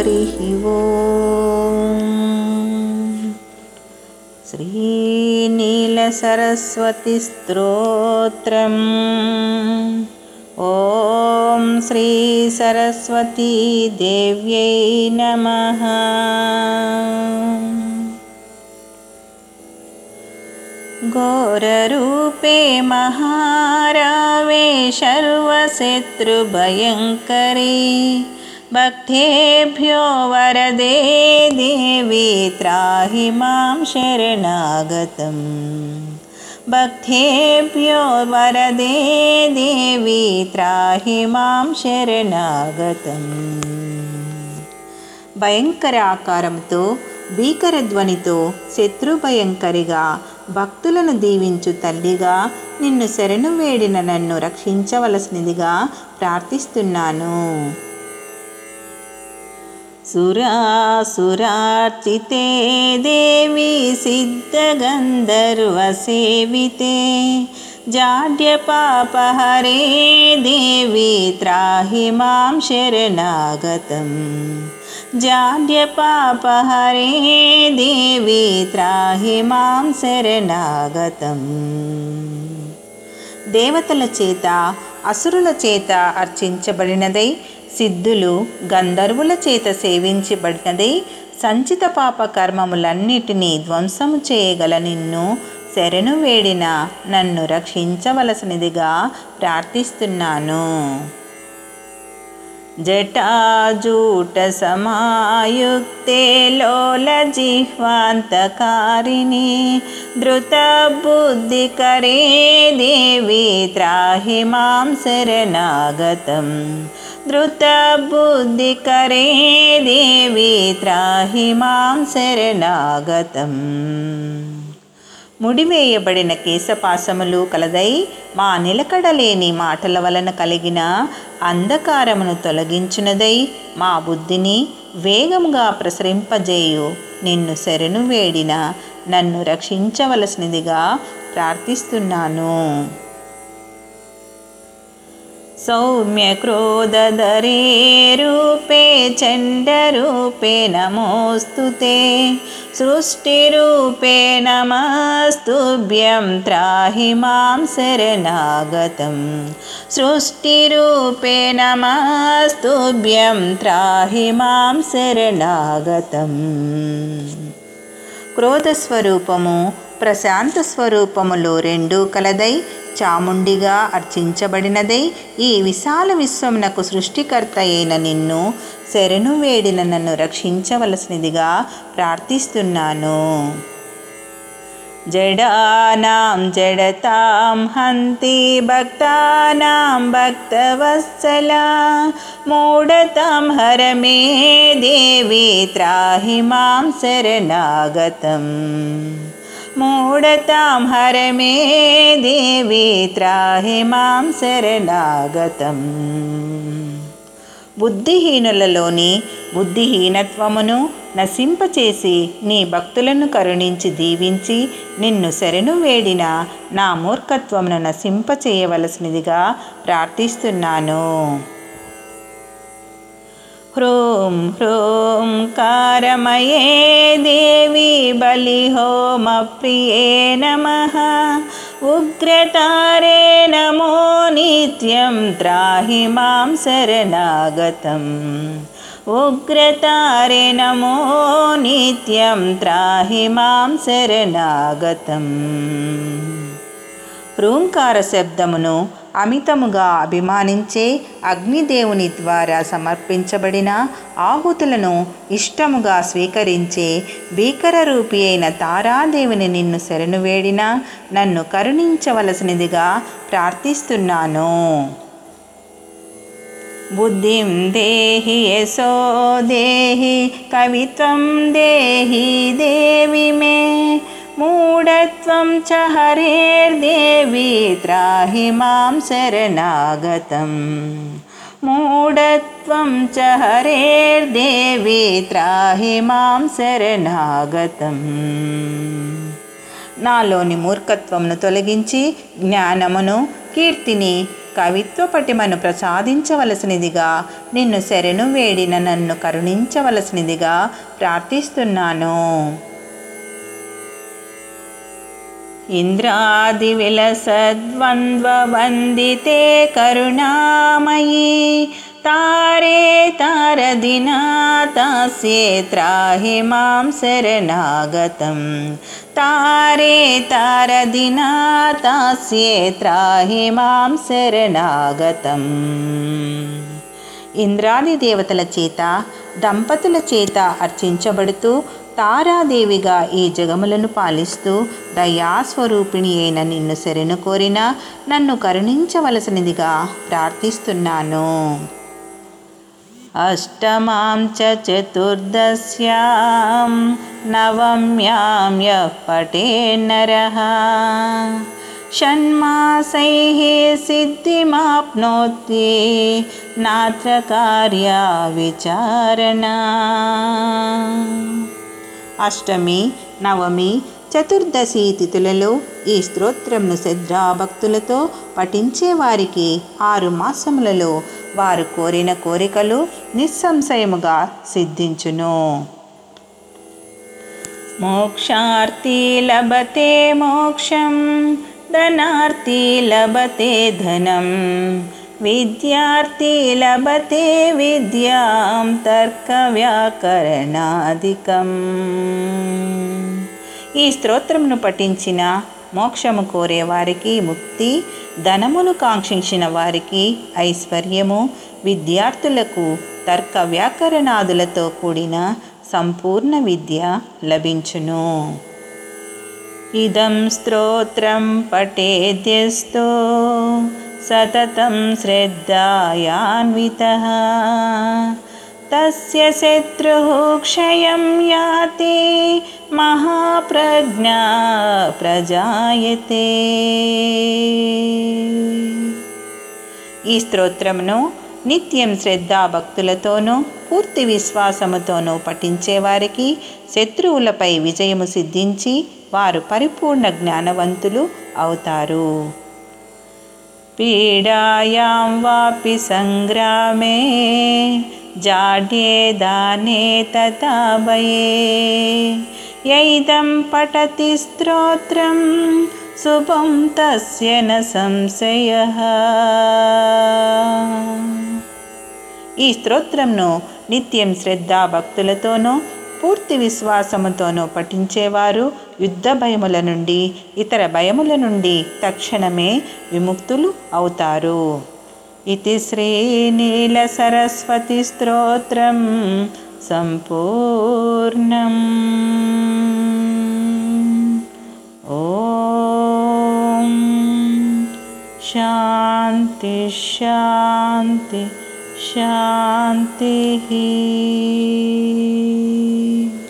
హరి ఓం శ్రీనీలసరస్వతి స్తోత్రం ఓం శ్రీ సరస్వతీ దేవ్యై నమః घोररूपे महारावे सर्वशत्रुभयङ्करे भक्तेभ्यो वरदे देवी त्राहि मां शरणागतम् भक्तेभ्यो वरदे देवी त्राहि मां शरणागतम् భయంకర ఆకారంతో భీకర ధ్వనితో శత్రుభయంకరిగా భక్తులను దీవించు తల్లిగా నిన్ను శరణు వేడిన నన్ను రక్షించవలసినదిగా ప్రార్థిస్తున్నాను సురాసురార్చితే దేవి సిద్ధగంధర్వసేవితే జాడ్యపాపహరే దేవి త్రాహి మాం శరణాగతం జాడ్యపాపహరే దేవి త్రాహి మాం శరణాగతం దేవతల చేత అసురుల చేత అర్చించబడినదై సిద్ధులు గంధర్వుల చేత సేవించబడినదై సంచిత పాప కర్మములన్నిటినీ ధ్వంసము చేయగల నిన్ను శరణు వేడిన నన్ను రక్షించవలసినదిగా ప్రార్థిస్తున్నాను జటాజూట సమాయుక్తే లోలజిహ్వాంతకారిణి ధృతబుద్ధికరే దేవి త్రాహి మాం శరణాగతం ధృతబుద్ధికరే దేవి త్రాహి మాం శరణాగతం ముడివేయబడిన కేశపాసములు కలదై మా నిలకడలేని మాటల వలన కలిగిన అంధకారమును తొలగించునదై మా బుద్ధిని వేగముగా ప్రసరింపజేయు నిన్ను శరణు వేడిన నన్ను రక్షించవలసినదిగా ప్రార్థిస్తున్నాను సౌమ్య క్రోధధరే రూపే చండరూపే నమోస్తు సృష్టిరూపే నమస్తుభ్యం త్రాహి మాం శరణాగతం సృష్టిరూపే నమస్తుభ్యం త్రాహి మాం శరణాగతం క్రోధస్వరూపము ప్రశాంత స్వరూపములు రెండూ కలదై చాముండిగా అర్చించబడినదై ఈ విశాల విశ్వమునకు సృష్టికర్త అయిన నిన్ను శరణు వేడిన నన్ను రక్షించవలసినదిగా ప్రార్థిస్తున్నాను జడానాం జడతాం హంతి భక్తానాం భక్తవత్సలా మూఢతాం హరమే దేవి త్రాహి మాం శరణాగతం మూఢతాం హరమే దేవి త్రాహి మాం శరణాగతం బుద్ధిహీనులలోని బుద్ధిహీనత్వమును నశింపచేసి నీ భక్తులను కరుణించి దీవించి నిన్ను శరణు వేడిన నా మూర్ఖత్వమును నశింపచేయవలసినదిగా ప్రార్థిస్తున్నాను హ్రూం హ్రూం కారమయే దేవి బలిహోమ ప్రియే నమ ఉగ్రతారే నమో నిత్యం త్రాహి మాం శరణాగతం ఉగ్రతారే నమో నిత్యం త్రాహి మాం శరణాగతం హ్రూంకార శబ్దమును అమితముగా అభిమానించే అగ్నిదేవుని ద్వారా సమర్పించబడిన ఆహుతులను ఇష్టముగా స్వీకరించే భీకర రూపి అయిన తారాదేవిని నిన్ను శరణు వేడిన నన్ను కరుణించవలసినదిగా ప్రార్థిస్తున్నాను బుద్ధిం దేహి యశో దేహి కవిత్వం దేహి దేవి మే మూఢత్వం చ హరేర్దేవి త్రాహి మాం శరణాగతం మూఢత్వం చ హరేర్దేవి త్రాహి మాం శరణాగతం నాలోని మూర్ఖత్వమును తొలగించి జ్ఞానమును కీర్తిని కవిత్వ పటిమను ప్రసాదించవలసినదిగా నిన్ను శరణు వేడిన నన్ను కరుణించవలసినదిగా ప్రార్థిస్తున్నాను ఇంద్రాదివిలసద్వంద్వవందితే కరుణామయీ తారే తారదినాతాస్యే త్రాహి మాం శరణాగతం తారే తారదినాతాస్యే త్రాహి మాం శరణాగతం ఇంద్రాది దేవతల చేత దంపతుల చేత అర్చించబడుతూ తారాదేవిగా ఈ జగములను పాలిస్తూ దయాస్వరూపిణి అయిన నిన్ను శరణు కోరిన నన్ను కరుణించవలసినదిగా ప్రార్థిస్తున్నాను అష్టమాం చ చతుర్దశ్యాం నవమ్యాం యః పటే నరः షణ్మాసైः సిద్ధిమాప్నోతి నాత్ర కార్యా విచారణ అష్టమి నవమి చతుర్దశి తిథులలో ఈ స్తోత్రంను శ్రద్ధాభక్తులతో పఠించే వారికి ఆరు మాసములలో వారు కోరిన కోరికలు నిస్సంశయముగా సిద్ధించును మోక్షార్థీ లభతే మోక్షం ధనార్థీ లభతే ధనం విద్యార్థి లభతే విద్యాం తర్క వ్యాకరణాధికం ఈ స్తోత్రమును పఠించిన మోక్షము కోరే వారికి ముక్తి ధనమును కాంక్షించిన వారికి ఐశ్వర్యము విద్యార్థులకు తర్క వ్యాకరణాదులతో కూడిన సంపూర్ణ విద్య లభించును ఇదం స్తోత్రం పఠేద్యస్తో సతతం శ్రద్ధాయాన్వితः తస్య శత్రుः క్షయం యాతి మహాప్రజ్ఞా ప్రజాయతే ఈ స్తోత్రమును నిత్యం శ్రద్ధాభక్తులతోనూ పూర్తి విశ్వాసముతోనూ పఠించేవారికి శత్రువులపై విజయము సిద్ధించి వారు పరిపూర్ణ జ్ఞానవంతులు అవుతారు పీడాయాం వాపి సంగ్రామే జాడ్యే దానే తథా భయే యైదం పఠతి స్తోత్రం శుభం తస్య న సంశయ ఈ స్తోత్రంను నిత్యం శ్రద్ధా భక్తులతోనూ పూర్తి విశ్వాసముతోనూ పఠించేవారు యుద్ధ భయముల నుండి ఇతర భయముల నుండి తక్షణమే విముక్తులు అవుతారు ఇది శ్రీ నీల సరస్వతి స్తోత్రం సంపూర్ణం ఓం శాంతి శాంతి శాంతి